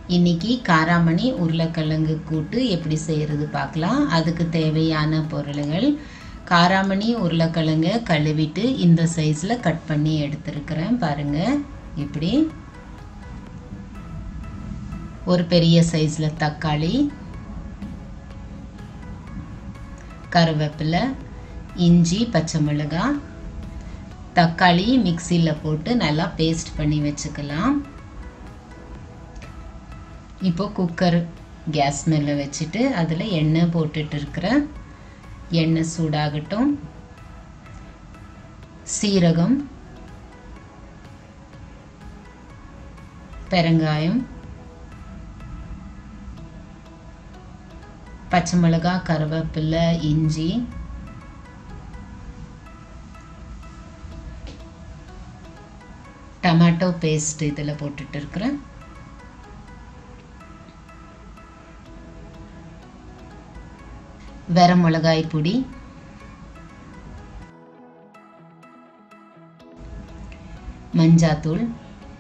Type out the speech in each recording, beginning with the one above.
இன்னைக்கு காராமணி உருளைக்கிழங்கு கூட்டு எப்படி செய்கிறது பார்க்கலாம் அதுக்கு தேவையான பொருள்கள் காராமணி உருளைக்கிழங்க கழுவிட்டு இந்த சைஸில் கட் பண்ணி எடுத்துருக்கிறேன் பாருங்கள் இப்படி ஒரு பெரிய சைஸில் தக்காளி கருவேப்பிலை இஞ்சி பச்சை மிளகாய் தக்காளி மிக்சியில் போட்டு நல்லா பேஸ்ட் பண்ணி வச்சுக்கலாம் இப்போ குக்கர் கேஸ் மேலே வச்சுட்டு அதில் எண்ணெய் போட்டுட்டு இருக்கிறேன் எண்ணெய் சூடாகட்டும் சீரகம் பெருங்காயம் பச்சை மிளகாய் கருவேப்பிலை இஞ்சி டமாட்டோ பேஸ்ட் இதில் போட்டுட்டு இருக்கிறேன் வர மிளகாய் பொடி மஞ்சாத்தூள்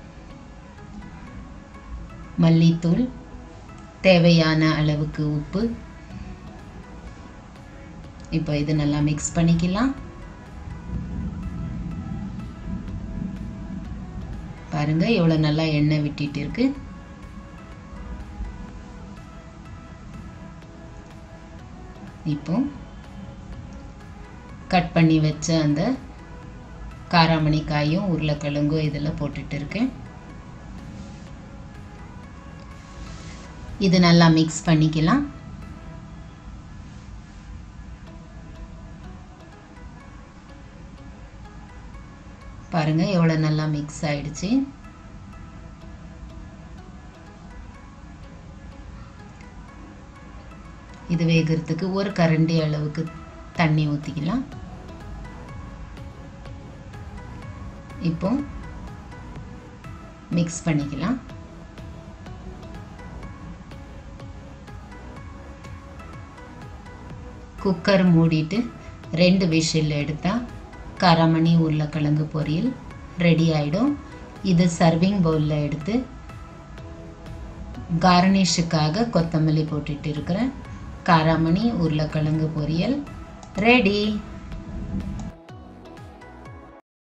மல்லித்தூள் தேவையான அளவுக்கு உப்பு இப்போ இது நல்லா மிக்ஸ் பண்ணிக்கலாம் பாருங்க எவ்வளோ நல்லா எண்ணெய் விட்டுட்டு இருக்கு இப்போ கட் பண்ணி வச்ச அந்த காராமணி காயும் உருளைக்கிழங்கும் இதில் போட்டுட்டு இருக்கேன் இது நல்லா மிக்ஸ் பண்ணிக்கலாம் பாருங்க எவ்வளோ நல்லா மிக்ஸ் ஆயிடுச்சு இது வேகிறதுக்கு ஒரு கரண்டி அளவுக்கு தண்ணி ஊற்றிக்கலாம் இப்போ மிக்ஸ் பண்ணிக்கலாம் குக்கர் மூடிட்டு ரெண்டு விஷில் எடுத்தால் காராமணி உருளைக்கிழங்கு பொரியல் ரெடி ஆகிடும் இது சர்விங் பவுலில் எடுத்து கார்னிஷுக்காக கொத்தமல்லி போட்டுட்டு இருக்கிறேன் காராமணி உருளைக்கிழங்கு பொரியல் ரெடி